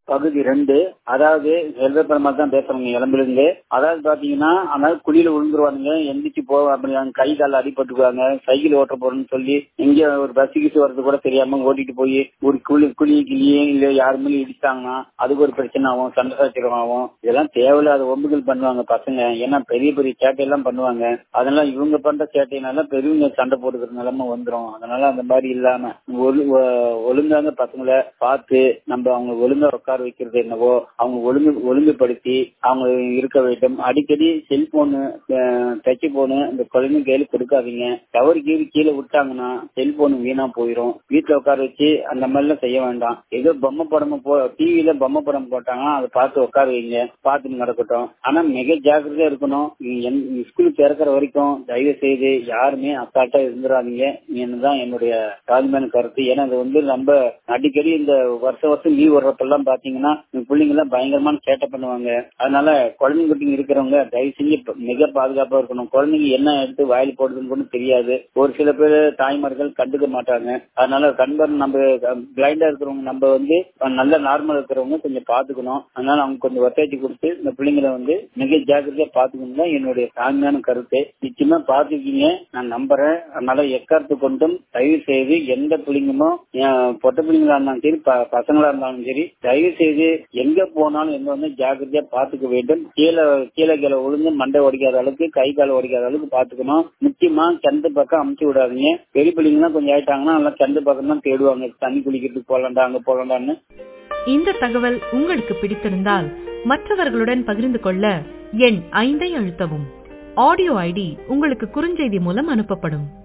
பகுதி ரெண்டு அதாவது செல்வ பெருமாள் தான் பேசுறவங்க இளம்பிலிருந்து அதாவது பாத்தீங்கன்னா அதாவது குழியில விழுந்துருவானுங்க எந்திரிச்சு போ அப்படி கை கால அடிபட்டுக்குவாங்க சைக்கிள் ஓட்ட போறேன்னு சொல்லி எங்க ஒரு பஸ் கிஸ் வர்றது கூட தெரியாம ஓட்டிட்டு போய் ஒரு குழி குழி கிளியே இல்ல யாருமே இடிச்சாங்கன்னா அதுக்கு ஒரு பிரச்சனை ஆகும் சண்டை சச்சரவு ஆகும் இதெல்லாம் தேவையில்லாத ஒம்புகள் பண்ணுவாங்க பசங்க ஏன்னா பெரிய பெரிய சேட்டையெல்லாம் பண்ணுவாங்க அதெல்லாம் இவங்க பண்ற சேட்டையினால பெரியவங்க சண்டை போட்டுக்கிற நிலைமை வந்துரும் அதனால அந்த மாதிரி இல்லாம ஒழு- ஒ- ஒழுங்காங்க பசங்களை பார்த்து நம்ம அவங்க ஒழுங்கா உட்கார வைக்கிறது என்னவோ அவங்க ஒழுங்கு ஒழுங்குபடுத்தி அவங்க இருக்க வேண்டும் அடிக்கடி செல்போனு டச் போனு இந்த குழந்தைங்க கையில கொடுக்காதீங்க டவர் கீழே கீழே விட்டாங்கன்னா செல்போன் வீணா போயிடும் வீட்டுல உட்கார வச்சு அந்த மாதிரிலாம் செய்ய வேண்டாம் ஏதோ பொம்மை படம் போ டிவியில பொம்மை படம் போட்டாங்கன்னா அதை பார்த்து உட்கார வைங்க பார்த்து நடக்கட்டும் ஆனா மிக ஜாக்கிரதையா இருக்கணும் ஸ்கூல் திறக்கிற வரைக்கும் தயவு செய்து யாருமே அசால்ட்டா இருந்துடாதீங்க என்னதான் என்னுடைய தாழ்மையான கருத்து ஏன்னா இது வந்து நம்ம அடிக்கடி இந்த வருஷ வருஷம் லீவ் வர்றப்பெல்லாம் பாத்தீங்கன்னா இந்த பிள்ளைங்க எல்லாம் பயங்கரமான சேட்டை பண்ணுவாங்க அதனால குழந்தைங்க குட்டிங்க இருக்கிறவங்க தயவு செஞ்சு ப- மிக பாதுகாப்பா இருக்கணும் குழந்தைங்க என்ன எடுத்து வாயில் போடுறதுன்னு கூட தெரியாது ஒரு சில பேர் தாய்மார்கள் கண்டுக்க மாட்டாங்க அதனால கண்பர் நம்ம பிளைண்டா இருக்கிறவங்க நம்ம வந்து நல்ல நார்மல் இருக்கிறவங்க கொஞ்சம் பாத்துக்கணும் அதனால அவங்க கொஞ்சம் ஒத்தாச்சி கொடுத்து இந்த பிள்ளைங்களை வந்து மிக ஜாக்கிரதையா பாத்துக்கணும் தான் என்னுடைய தாழ்மையான கருத்து நிச்சயமா பாத்துக்கீங்க நான் நம்புறேன் அதனால எக்காரத்து கொண்டும் தயவு செய்து எந்த பிள்ளைங்களும் அஹ், பொட்ட பிள்ளைங்களா இருந்தாலும் சரி ப- பசங்களா இருந்தாலும் சரி தயவு செய்து எங்க போனாலும் எங்க வந்து ஜாக்கிரதையா பாத்துக்க வேண்டும் கீழே கீழே கீழே விழுந்து மண்டை உடைக்காத அளவுக்கு கை கால் உடைக்காத அளவுக்கு பாத்துக்கணும் முக்கியமா கிணத்து பக்கம் அமுச்சு விடாதீங்க பெரிய பிள்ளைங்கலாம் கொஞ்சம் ஆயிட்டாங்கன்னா நல்லா கிணத்து பக்கம் தான் தேடுவாங்க தண்ணி குளிக்கிறதுக்கு போலாண்டா அங்க போலாண்டான்னு இந்த தகவல் உங்களுக்கு பிடித்திருந்தால் மற்றவர்களுடன் பகிர்ந்து கொள்ள எண் ஐந்தை அழுத்தவும் ஆடியோ ஐடி உங்களுக்கு குறுஞ்செய்தி மூலம் அனுப்பப்படும்